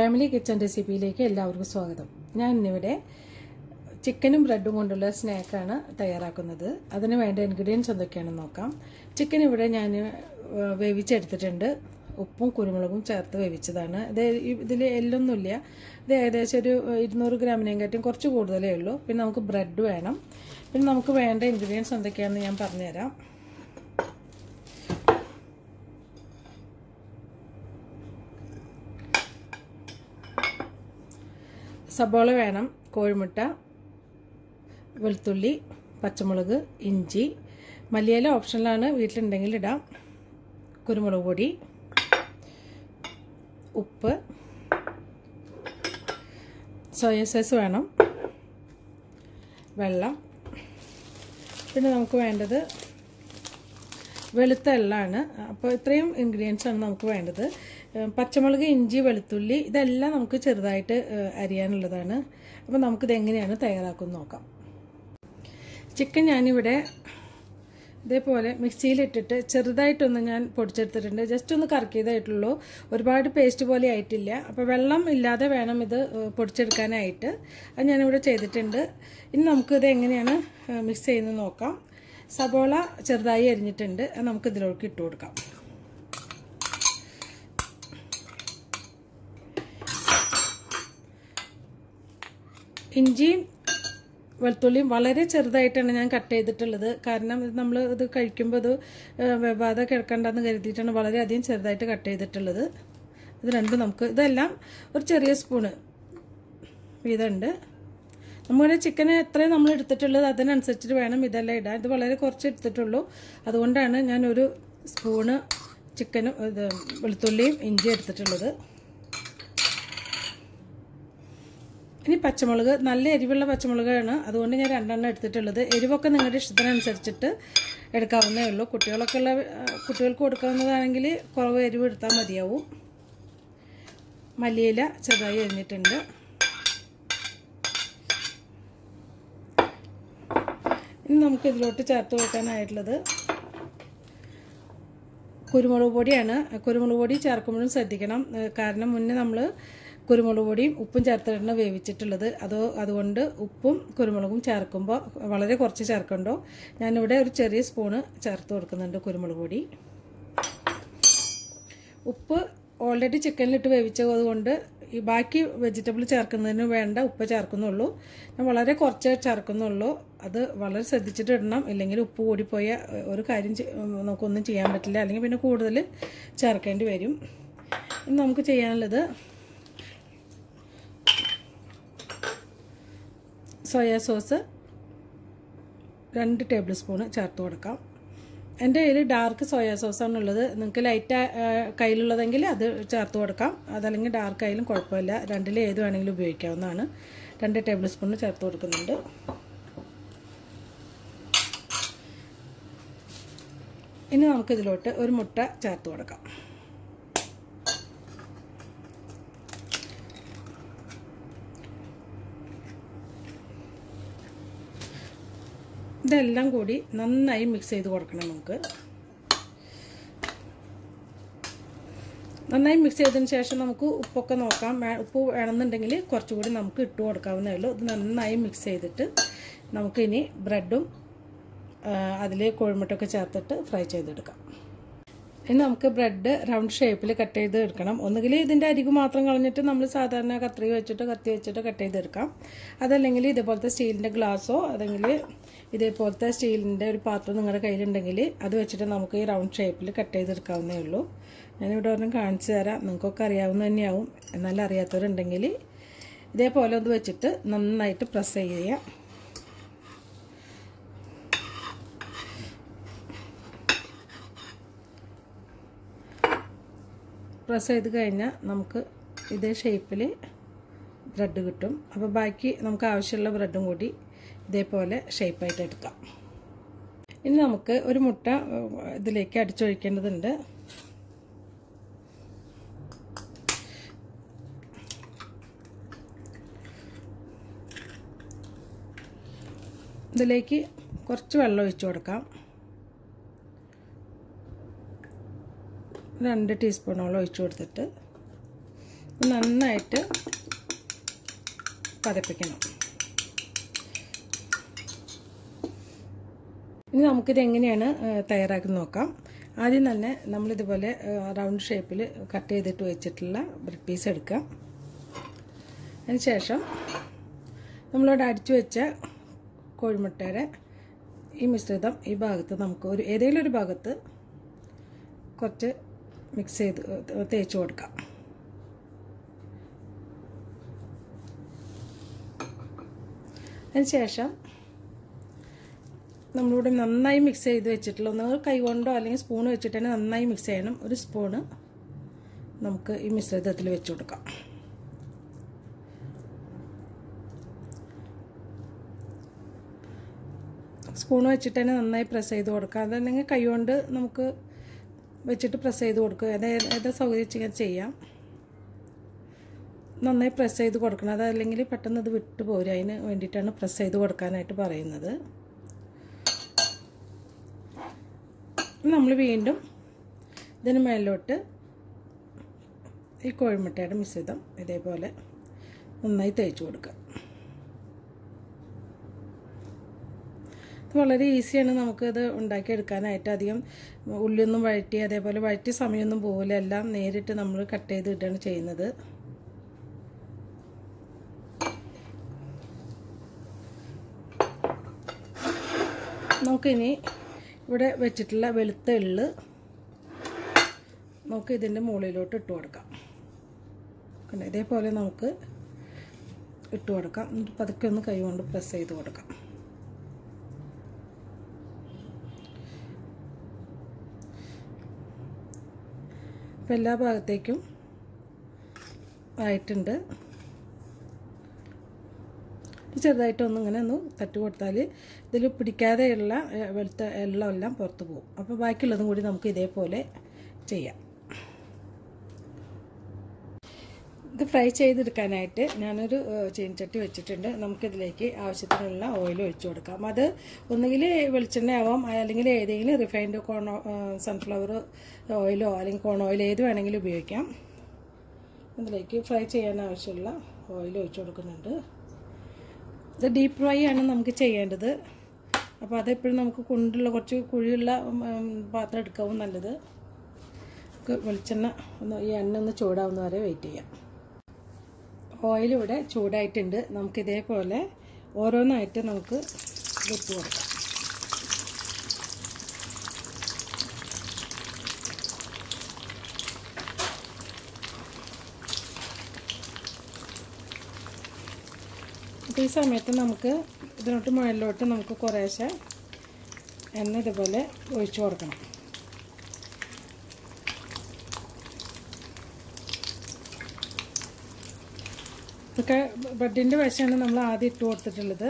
family kitchen റെസിപ്പിയിലേക്ക് എല്ലാവർക്കും സ്വാഗതം ഞാൻ ഇന്നിവിടെ ചിക്കനും ബ്രെഡും കൊണ്ടുള്ള സ്നാക്കാണ് തയ്യാറാക്കുന്നത് അതിന് വേണ്ട ഇൻഗ്രീഡിയൻസ് എന്തൊക്കെയാണെന്ന് നോക്കാം ചിക്കൻ ഇവിടെ ഞാൻ ഏഹ്, വേവിച്ചെടുത്തിട്ടുണ്ട് ഉപ്പും കുരുമുളകും ചേർത്ത് വേവിച്ചതാണ് ഇത് ഇതിൽ എല്ലൊന്നുമില്ല ഇത് ഏകദേശം ഒരു ഇരുന്നൂറ് ഗ്രാമിനെക്കാട്ടും കുറച്ച് കൂടുതലേ ഉള്ളൂ പിന്നെ നമുക്ക് ബ്രെഡ് വേണം പിന്നെ നമുക്ക് വേണ്ട ഇൻഗ്രീഡിയൻസ് എന്തൊക്കെയാണെന്ന് ഞാൻ പറഞ്ഞുതരാം സബോള വേണം കോഴിമുട്ട വെളുത്തുള്ളി പച്ചമുളക് ഇഞ്ചി മല്ലിയില ഓപ്ഷനിലാണ് വീട്ടിലുണ്ടെങ്കിൽ ഇടാം കുരുമുളക് പൊടി ഉപ്പ് സോയ സോസ് വേണം വെള്ളം പിന്നെ നമുക്ക് വേണ്ടത് വെളുത്ത എള്ളാണ് അപ്പോൾ ഇത്രയും ഇൻഗ്രീഡിയൻസ് ആണ് നമുക്ക് വേണ്ടത് ഏഹ് പച്ചമുളക് ഇഞ്ചി വെളുത്തുള്ളി ഇതെല്ലാം നമുക്ക് ചെറുതായിട്ട് ഏഹ് അരിയാനുള്ളതാണ് അപ്പോൾ നമുക്കിത് എങ്ങനെയാണ് തയ്യാറാക്കുന്നത് നോക്കാം ചിക്കൻ ഞാനിവിടെ ഇതേപോലെ മിക്സിയിലിട്ടിട്ട് ചെറുതായിട്ടൊന്ന് ഞാൻ പൊടിച്ചെടുത്തിട്ടുണ്ട് ജസ്റ്റ് ഒന്ന് കറക്കിയതായിട്ടുള്ളൂ ഒരുപാട് പേസ്റ്റ് പോലെ ആയിട്ടില്ല അപ്പോൾ വെള്ളം ഇല്ലാതെ വേണം ഇത് ഏഹ് പൊടിച്ചെടുക്കാനായിട്ട് അത് ഞാനിവിടെ ചെയ്തിട്ടുണ്ട് ഇനി നമുക്കിത് എങ്ങനെയാണ് ഏഹ് മിക്സ് ചെയ്യുന്നത് നോക്കാം സബോള ചെറുതായി അരിഞ്ഞിട്ടുണ്ട് അത് നമുക്ക് ഇതിലേക്ക് ഇട്ട് കൊടുക്കാം ഇഞ്ചിയും വെളുത്തുള്ളിയും വളരെ ചെറുതായിട്ടാണ് ഞാൻ കട്ട് ചെയ്തിട്ടുള്ളത് കാരണം ഇത് നമ്മൾ ഇത് കഴിക്കുമ്പോൾ ഇത് വെവാതെ കിടക്കണ്ടെന്ന് കരുതിയിട്ടാണ് വളരെയധികം ചെറുതായിട്ട് കട്ട് ചെയ്തിട്ടുള്ളത് ഇത് രണ്ടും നമുക്ക് ഇതെല്ലാം ഒരു ചെറിയ സ്പൂണ് വീതമുണ്ട് നമ്മുടെ ചിക്കന് എത്രയും നമ്മൾ എടുത്തിട്ടുള്ളത് അതിനനുസരിച്ചിട്ട് വേണം ഇതെല്ലാം ഇടാൻ ഇത് വളരെ കുറച്ച് എടുത്തിട്ടുള്ളൂ അതുകൊണ്ടാണ് ഞാൻ ഒരു സ്പൂണ് ചിക്കനും ഇത് വെളുത്തുള്ളിയും ഇഞ്ചി എടുത്തിട്ടുള്ളത് ഇനി പച്ചമുളക് നല്ല എരിവുള്ള പച്ചമുളകാണ് അതുകൊണ്ട് ഞാൻ രണ്ടെണ്ണം എടുത്തിട്ടുള്ളത് എരിവൊക്കെ നിങ്ങളുടെ ഇഷ്ടത്തിനനുസരിച്ചിട്ട് എടുക്കാവുന്നേ ഉള്ളൂ കുട്ടികളൊക്കെ ഉള്ള കുട്ടികൾക്ക് കൊടുക്കാവുന്നതാണെങ്കിൽ കുറവ് എരിവ് എടുത്താൽ മതിയാവും മല്ലിയില ചെറുതായി അരിഞ്ഞിട്ടുണ്ട് ഇനി നമുക്ക് ഇതിലോട്ട് ചേർത്ത് കൊടുക്കാനായിട്ടുള്ളത് കുരുമുളക് പൊടിയാണ് കുരുമുളക് പൊടി ചേർക്കുമ്പോഴും ശ്രദ്ധിക്കണം കാരണം മുന്നേ നമ്മൾ കുരുമുളക് പൊടിയും ഉപ്പും ചേർത്തിട്ടാണ് വേവിച്ചിട്ടുള്ളത് അതോ അതുകൊണ്ട് ഉപ്പും കുരുമുളകും ചേർക്കുമ്പോൾ വളരെ കുറച്ച് ചേർക്കണ്ടോ ഞാനിവിടെ ഒരു ചെറിയ സ്പൂണ് ചേർത്ത് കൊടുക്കുന്നുണ്ട് കുരുമുളക് പൊടി ഉപ്പ് ഓൾറെഡി ചിക്കനിലിട്ട് വേവിച്ചത് കൊണ്ട് ഈ ബാക്കി വെജിറ്റബിൾ ചേർക്കുന്നതിന് വേണ്ട ഉപ്പ് ചേർക്കുന്നുള്ളൂ ഞാൻ വളരെ കുറച്ച് ചേർക്കുന്നുള്ളൂ അത് വളരെ ശ്രദ്ധിച്ചിട്ട് ഇടണം ഇല്ലെങ്കിൽ ഉപ്പ് കൂടിപ്പോയ ഒരു കാര്യം നമുക്കൊന്നും ചെയ്യാൻ പറ്റില്ല അല്ലെങ്കിൽ പിന്നെ കൂടുതൽ ചേർക്കേണ്ടി വരും ഇനി നമുക്ക് ചെയ്യാനുള്ളത് സോയാ സോസ് രണ്ട് ടേബിൾ സ്പൂണ് ചേർത്ത് കൊടുക്കാം എൻ്റെ കയ്യിൽ ഡാർക്ക് സോയാ സോസാണ് ഉള്ളത് നിങ്ങൾക്ക് ലൈറ്റ് കയ്യിലുള്ളതെങ്കിൽ അത് ചേർത്ത് കൊടുക്കാം അതല്ലെങ്കിൽ ഡാർക്ക് ആയാലും കുഴപ്പമില്ല രണ്ടിൽ ഏത് വേണമെങ്കിലും ഉപയോഗിക്കാവുന്നതാണ് രണ്ട് ടേബിൾ സ്പൂൺ ചേർത്ത് കൊടുക്കുന്നുണ്ട് ഇനി നമുക്കിതിലോട്ട് ഒരു മുട്ട ചേർത്ത് കൊടുക്കാം ഇതെല്ലാം കൂടി നന്നായി മിക്സ് ചെയ്ത് കൊടുക്കണം നമുക്ക് നന്നായി മിക്സ് ചെയ്തതിന് ശേഷം നമുക്ക് ഉപ്പൊക്കെ നോക്കാം ഉപ്പ് വേണമെന്നുണ്ടെങ്കിൽ കുറച്ചുകൂടി നമുക്ക് ഇട്ട് കൊടുക്കാവുന്നേ ഉള്ളൂ ഇത് നന്നായി മിക്സ് ചെയ്തിട്ട് നമുക്കിനി ബ്രെഡും അതിൽ കോഴിമുട്ടൊക്കെ ചേർത്തിട്ട് ഫ്രൈ ചെയ്തെടുക്കാം ഇനി നമുക്ക് ബ്രെഡ് റൗണ്ട് ഷേപ്പിൽ കട്ട് ചെയ്ത് എടുക്കണം ഒന്നുകിൽ ഇതിൻ്റെ അരികു മാത്രം കളഞ്ഞിട്ട് നമ്മൾ സാധാരണ കത്രി വെച്ചിട്ട് കത്തി വെച്ചിട്ട് കട്ട് ചെയ്തെടുക്കാം അതല്ലെങ്കിൽ ഇതേപോലത്തെ സ്റ്റീലിൻ്റെ ഗ്ലാസ്സോ അല്ലെങ്കിൽ ഇതേപോലത്തെ സ്റ്റീലിൻ്റെ ഒരു പാത്രം നിങ്ങളുടെ കയ്യിലുണ്ടെങ്കിൽ അത് വെച്ചിട്ട് നമുക്ക് ഈ റൗണ്ട് ഷേപ്പിൽ കട്ട് ചെയ്തെടുക്കാവുന്നേ ഉള്ളൂ ഞാനിവിടെ ഒരെണ്ണം കാണിച്ചു തരാം നിങ്ങൾക്കൊക്കെ അറിയാവുന്ന തന്നെയാവും എന്നാൽ അറിയാത്തവരുണ്ടെങ്കിൽ ഇതേപോലെ ഒന്ന് വെച്ചിട്ട് നന്നായിട്ട് പ്രസ് ചെയ്യുക പ്രസ് ചെയ്ത് കഴിഞ്ഞാൽ നമുക്ക് ഇതേ ഷേപ്പിൽ ബ്രെഡ് കിട്ടും അപ്പോൾ ബാക്കി നമുക്ക് ആവശ്യമുള്ള ബ്രെഡും കൂടി ഇതേപോലെ ഷേപ്പായിട്ട് എടുക്കാം ഇനി നമുക്ക് ഒരു മുട്ട ഇതിലേക്ക് അടിച്ചൊഴിക്കേണ്ടതുണ്ട് ഇതിലേക്ക് കുറച്ച് വെള്ളം ഒഴിച്ചു കൊടുക്കാം രണ്ട് ടീസ്പൂണോളം ഒഴിച്ചു കൊടുത്തിട്ട് നന്നായിട്ട് പതപ്പിക്കണം ഇനി നമുക്കിത് എങ്ങനെയാണ് തയ്യാറാക്കി നോക്കാം ആദ്യം തന്നെ നമ്മളിതുപോലെ റൗണ്ട് ഷേപ്പിൽ കട്ട് ചെയ്തിട്ട് വെച്ചിട്ടുള്ള ബ്രെഡ് പീസ് എടുക്കാം അതിനുശേഷം നമ്മളിവിടെ അടിച്ചു വെച്ച കോഴിമുട്ടയുടെ ഈ മിശ്രിതം ഈ ഭാഗത്ത് നമുക്ക് ഒരു ഏതെങ്കിലും ഒരു ഭാഗത്ത് കുറച്ച് മിക്സ് ചെയ്ത് തേച്ച് കൊടുക്കാം അതിനുശേഷം നമ്മളിവിടെ നന്നായി മിക്സ് ചെയ്ത് വെച്ചിട്ടുള്ള ഒന്ന് കൈ കൊണ്ടോ അല്ലെങ്കിൽ സ്പൂൺ വെച്ചിട്ട് തന്നെ നന്നായി മിക്സ് ചെയ്യണം ഒരു സ്പൂണ് നമുക്ക് ഈ മിശ്രിതത്തിൽ വെച്ച് കൊടുക്കാം സ്പൂൺ വെച്ചിട്ട് തന്നെ നന്നായി പ്രസ് ചെയ്ത് കൊടുക്കുക അതല്ലെങ്കിൽ കൈ കൊണ്ട് നമുക്ക് വെച്ചിട്ട് പ്രസ് ചെയ്ത് കൊടുക്കുക ഏത് ഏതാ സൗകര്യം ചെയ്യാൻ ചെയ്യാം നന്നായി പ്രസ് ചെയ്ത് കൊടുക്കണം അതല്ലെങ്കിൽ പെട്ടെന്ന് ഇത് വിട്ടു പോരും അതിന് വേണ്ടിയിട്ടാണ് പ്രസ് ചെയ്ത് കൊടുക്കാനായിട്ട് പറയുന്നത് നമ്മൾ വീണ്ടും ഇതിന് മേലോട്ട് ഈ കോഴിമുട്ടയുടെ മിശ്രിതം ഇതേപോലെ നന്നായി തേച്ച് കൊടുക്കുക ഇത് വളരെ ഈസിയാണ് നമുക്കിത് ഉണ്ടാക്കിയെടുക്കാനായിട്ട് അധികം ഉള്ളിയൊന്നും വഴറ്റി അതേപോലെ വഴറ്റി സമയമൊന്നും പോകില്ല എല്ലാം നേരിട്ട് നമ്മൾ കട്ട് ചെയ്ത് ഇട്ടാണ് ചെയ്യുന്നത് നമുക്കിനി ഇവിടെ വെച്ചിട്ടുള്ള വെളുത്ത എള്ള് നമുക്ക് ഇതിൻ്റെ മുകളിലോട്ട് ഇട്ട് കൊടുക്കാം കണ്ടോ ഇതേപോലെ നമുക്ക് ഇട്ട് കൊടുക്കാം എന്നിട്ട് പതുക്കെ ഒന്ന് കൈ കൊണ്ട് പ്രസ് ചെയ്ത് കൊടുക്കാം അപ്പം എല്ലാ ഭാഗത്തേക്കും ആയിട്ടുണ്ട് ചെറുതായിട്ടൊന്ന് ഇങ്ങനെ ഒന്ന് തട്ടി കൊടുത്താൽ ഇതിൽ പിടിക്കാതെയുള്ള വെളുത്ത എള്ളമെല്ലാം പുറത്ത് പോകും അപ്പോൾ ബാക്കിയുള്ളതും കൂടി നമുക്ക് ഇതേപോലെ ചെയ്യാം ഇത് ഫ്രൈ ചെയ്തെടുക്കാനായിട്ട് ഞാനൊരു ചീനച്ചട്ടി വെച്ചിട്ടുണ്ട് നമുക്കിതിലേക്ക് ആവശ്യത്തിനുള്ള ഓയിൽ ഒഴിച്ചു കൊടുക്കാം അത് ഒന്നുകിൽ വെളിച്ചെണ്ണ ആവാം അല്ലെങ്കിൽ ഏതെങ്കിലും റിഫൈൻഡ് കോൺ സൺഫ്ലവർ ഓയിലോ അല്ലെങ്കിൽ കോൺ ഓയിൽ ഏത് വേണമെങ്കിലും ഉപയോഗിക്കാം ഇതിലേക്ക് ഫ്രൈ ചെയ്യാൻ ആവശ്യമുള്ള ഓയിൽ ഒഴിച്ചു കൊടുക്കുന്നുണ്ട് ഇത് ഡീപ്പ് ഫ്രൈ ആണ് നമുക്ക് ചെയ്യേണ്ടത് അപ്പോൾ അതെപ്പോഴും നമുക്ക് കൊണ്ടുള്ള കുറച്ച് കുഴിയുള്ള പാത്രം എടുക്കാവും നല്ലത് നമുക്ക് വെളിച്ചെണ്ണ ഒന്ന് ഈ എണ്ണ ഒന്ന് ചൂടാവുന്ന വരെ വെയിറ്റ് ചെയ്യാം ഓയിൽ ഇവിടെ ചൂടായിട്ടുണ്ട് നമുക്ക് ഇതേപോലെ ഓരോന്നായിട്ട് നമുക്ക് വെച്ച് കൊടുക്കാം അപ്പോൾ ഈ സമയത്ത് നമുക്ക് ഇതിനോട്ട് മുകളിലോട്ട് നമുക്ക് കുറേശ്ശെ എണ്ണ ഇതുപോലെ ഒഴിച്ചു കൊടുക്കണം ഇതൊക്കെ ബ്രെഡിൻ്റെ വശമാണ് നമ്മൾ ആദ്യം ഇട്ട് കൊടുത്തിട്ടുള്ളത്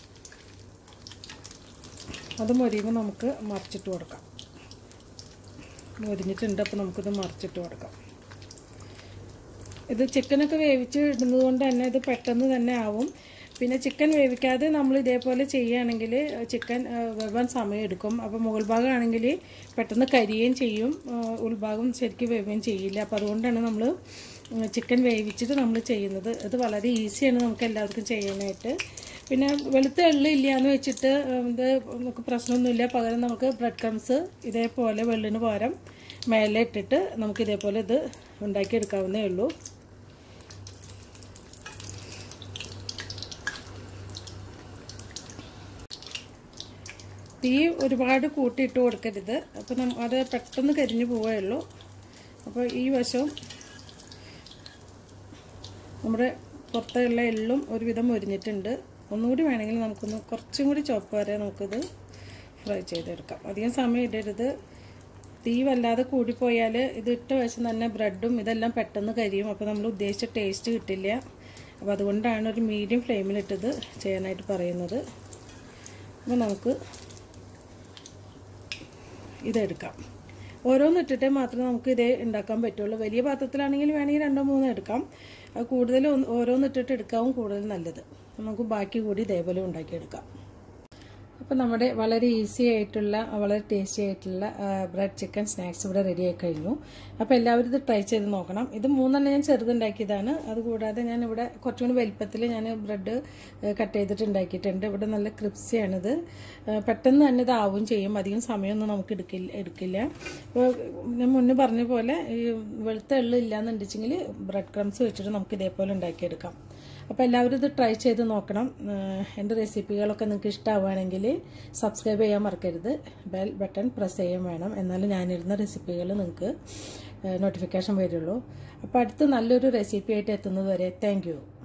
അത് മൊരിയുമ്പോൾ നമുക്ക് മറിച്ചിട്ട് കൊടുക്കാം മൊരിഞ്ഞിട്ടുണ്ട് അപ്പോൾ നമുക്കിത് മറിച്ചിട്ട് കൊടുക്കാം ഇത് ചിക്കനൊക്കെ വേവിച്ച് ഇടുന്നത് കൊണ്ട് തന്നെ ഇത് പെട്ടെന്ന് തന്നെ ആവും പിന്നെ ചിക്കൻ വേവിക്കാതെ നമ്മൾ ഇതേപോലെ ചെയ്യുകയാണെങ്കിൽ ചിക്കൻ വേവാൻ സമയം എടുക്കും അപ്പോൾ മുകൾ ഭാഗമാണെങ്കിൽ പെട്ടെന്ന് കരിയുകയും ചെയ്യും ഉൾഭാഗം ശരിക്കും വേവുകയും ചെയ്യില്ല അപ്പോൾ അതുകൊണ്ടാണ് നമ്മൾ ചിക്കൻ വേവിച്ചിട്ട് നമ്മൾ ചെയ്യുന്നത് ഇത് വളരെ ഈസിയാണ് നമുക്ക് എല്ലാവർക്കും ചെയ്യാനായിട്ട് പിന്നെ വെളുത്ത എള്ള് ഇല്ല എന്ന് വെച്ചിട്ട് ഇത് നമുക്ക് പ്രശ്നമൊന്നുമില്ല പകരം നമുക്ക് ബ്രെഡ് ക്രംസ് ഇതേപോലെ വെള്ളിന് പകരം മേലെ ഇട്ടിട്ട് നമുക്ക് ഇതേപോലെ ഇത് ഉണ്ടാക്കിയെടുക്കാവുന്നേ ഉള്ളൂ തീ ഒരുപാട് കൂട്ടിയിട്ട് കൊടുക്കരുത് അപ്പോൾ നം അത് പെട്ടെന്ന് കരിഞ്ഞു പോവുകയുള്ളൂ അപ്പോൾ ഈ വശവും നമ്മുടെ പുറത്തുള്ള എള്ളും ഒരുവിധം മുരിഞ്ഞിട്ടുണ്ട് ഒന്നുകൂടി വേണമെങ്കിൽ നമുക്കൊന്ന് കുറച്ചും കൂടി ചുവപ്പ് വരെ നമുക്കിത് ഫ്രൈ ചെയ്തെടുക്കാം അധികം സമയം ഇടരുത് തീ വല്ലാതെ കൂടിപ്പോയാൽ ഇത് ഇട്ട വശം തന്നെ ബ്രെഡും ഇതെല്ലാം പെട്ടെന്ന് കരിയും അപ്പോൾ നമ്മൾ ഉദ്ദേശിച്ച ടേസ്റ്റ് കിട്ടില്ല അപ്പോൾ അതുകൊണ്ടാണ് ഒരു മീഡിയം ഫ്ലെയിമിലിട്ടത് ചെയ്യാനായിട്ട് പറയുന്നത് അപ്പോൾ നമുക്ക് ഇതെടുക്കാം ഓരോന്ന് ഇട്ടിട്ടേ മാത്രമേ നമുക്ക് ഇതേ ഉണ്ടാക്കാൻ പറ്റുള്ളൂ വലിയ പാത്രത്തിലാണെങ്കിൽ വേണമെങ്കിൽ രണ്ടോ മൂന്നോ എടുക്കാം അത് കൂടുതൽ ഓരോന്ന് ഇട്ടിട്ട് എടുക്കാവും കൂടുതൽ നല്ലത് നമുക്ക് ബാക്കി കൂടി ഇതേപോലെ ഉണ്ടാക്കിയെടുക്കാം അപ്പോൾ നമ്മുടെ വളരെ ഈസി ആയിട്ടുള്ള വളരെ ടേസ്റ്റി ആയിട്ടുള്ള ബ്രെഡ് ചിക്കൻ സ്നാക്സ് ഇവിടെ റെഡി ആയി കഴിഞ്ഞു അപ്പോൾ എല്ലാവരും ഇത് ട്രൈ ചെയ്ത് നോക്കണം ഇത് മൂന്നെണ്ണം ഞാൻ ചെറുതുണ്ടാക്കിയതാണ് അതുകൂടാതെ ഞാൻ ഇവിടെ കുറച്ചും കൂടി വലിപ്പത്തിൽ ഞാൻ ബ്രെഡ് കട്ട് ചെയ്തിട്ട് ഉണ്ടാക്കിയിട്ടുണ്ട് ഇവിടെ നല്ല ക്രിപ്സിയാണിത് ഏഹ് പെട്ടെന്ന് തന്നെ ഇതാവും ചെയ്യും അധികം സമയമൊന്നും നമുക്ക് എടുക്കില്ല എടുക്കില്ല ഇപ്പോൾ ഞാൻ മുന്നേ പറഞ്ഞ പോലെ ഈ വെളുത്ത എള്ള് ഇല്ലാന്നുണ്ടെച്ചെങ്കിൽ ബ്രെഡ് ക്രംസ് വെച്ചിട്ട് നമുക്ക് ഇതേപോലെ ഉണ്ടാക്കിയെടുക്കാം അപ്പോൾ എല്ലാവരും ഇത് ട്രൈ ചെയ്ത് നോക്കണം ഏഹ് എൻ്റെ റെസിപ്പികളൊക്കെ നിങ്ങൾക്ക് ഇഷ്ടമാവുകയാണെങ്കിൽ സബ്സ്ക്രൈബ് ചെയ്യാൻ മറക്കരുത് ബെൽ ബട്ടൺ പ്രസ് ചെയ്യാൻ വേണം എന്നാലും ഞാനിരുന്ന റെസിപ്പികൾ നിങ്ങൾക്ക് നോട്ടിഫിക്കേഷൻ വരുള്ളൂ അപ്പോൾ അടുത്ത് നല്ലൊരു റെസിപ്പി ആയിട്ട് എത്തുന്നത് വരെ താങ്ക്